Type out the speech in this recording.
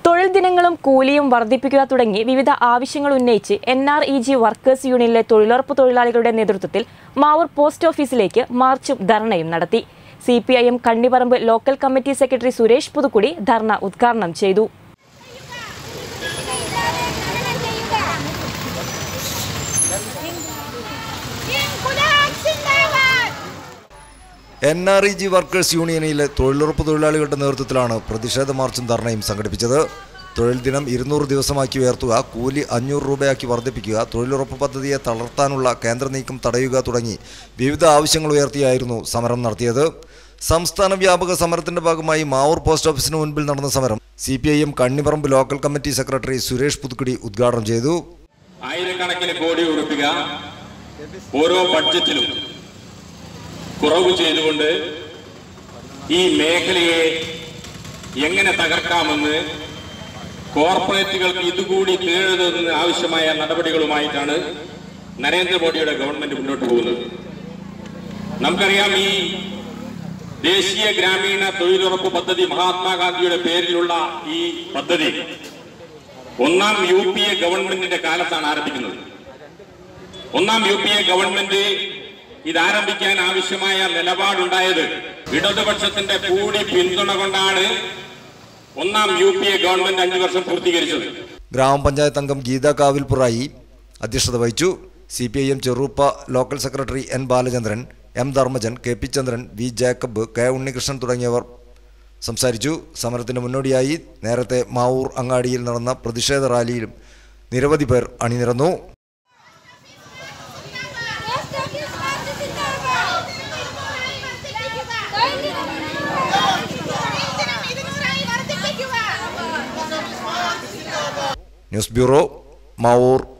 തൊഴിൽ ദിനങ്ങളും കൂലിയും വർദ്ധിപ്പിക്കുക തുടങ്ങി വിവിധ ആവശ്യങ്ങൾ ഉന്നയിച്ച് N R E G workers യൂണിയനിലെ തൊഴിലുറപ്പ് തൊഴിലാളികളുടെ നേതൃത്വത്തിൽ മാവൂർ പോസ്റ്റ് ഓഫീസിലേക്ക് മാർച്ചും ധർണയും നടത്തി C P I M Kannipparamba local committee secretary Suresh Puthukkudi ധർണ ഉദ്ഘാടനം ചെയ്തു N R E G workers യൂണിയനിലെ തൊഴിലുറപ്പ് തൊഴിലാളികളുടെ നേതൃത്വത്തിലാണ് പ്രതിഷേധ മാർച്ചും ധർണയും സംഘടിപ്പിച്ചത് തൊഴിൽ ദിനം ഇരുന്നൂറ് ദിവസമാക്കി ഉയർത്തുക കൂലി അഞ്ഞൂറ് രൂപയാക്കി വർദ്ധിപ്പിക്കുക തൊഴിലുറപ്പ് പദ്ധതിയെ തളർത്താനുള്ള കേന്ദ്ര നീക്കം തടയുക തുടങ്ങി വിവിധ ആവശ്യങ്ങൾ ഉയർത്തിയായിരുന്നു സമരം നടത്തിയത് സംസ്ഥാന വ്യാപക സമരത്തിന്റെ ഭാഗമായി മാവൂർ പോസ്റ്റ് ഓഫീസിന് മുൻപിൽ നടന്ന സമരം C P I M Kannipparamba local committee secretary Suresh Puthukkudi ഉദ്ഘാടനം ചെയ്തു ആയിരക്കണക്കിന് കോടി ഉറപ്പിക ഓരോ ബഡ്ജറ്റിലും കുറവ് ചെയ്തുകൊണ്ട് ഈ മേഖലയെ എങ്ങനെ തകർക്കാമെന്ന് കോർപ്പറേറ്റുകൾക്ക് ഇതുകൂടി തീഴുന്നതിന് ആവശ്യമായ നടപടികളുമായിട്ടാണ് നരേന്ദ്രമോദിയുടെ ഗവൺമെന്റ് മുന്നോട്ട് പോകുന്നത് നമുക്കറിയാം ഈ ദേശീയ ഗ്രാമീണ തൊഴിലുറപ്പ് പദ്ധതി മഹാത്മാഗാന്ധിയുടെ പേരിലുള്ള ഈ പദ്ധതി ഒന്നാം യു പി എ ഗവൺമെന്റിന്റെ കാലത്താണ് ആരംഭിക്കുന്നത് ഒന്നാം യു പി എ ഗവൺമെന്റ് ഇത് ആരംഭിക്കാൻ ആവശ്യമായ നിലപാടുണ്ടായത് ഇടതുപക്ഷത്തിന്റെ കൂടി പിന്തുണ കൊണ്ടാണ് ഒന്നാം യു പി എ ഗവൺമെന്റ് അഞ്ചു വർഷം പൂർത്തീകരിച്ചത് ഗ്രാമപഞ്ചായത്ത് അംഗം ഗീത കാവിൽപുറായി അധ്യക്ഷത വഹിച്ചു C P I M Cheruppa local secretary N Balachandran M Dharmajan K P Chandran V Jacob K Unnikrishnan തുടങ്ങിയവർ സംസാരിച്ചു സമരത്തിന് മുന്നോടിയായി നേരത്തെ മാവൂർ അങ്ങാടിയിൽ നടന്ന പ്രതിഷേധ റാലിയിലും നിരവധി പേർ അണിനിരന്നു ന്യൂസ് ബ്യൂറോ മാവൂർ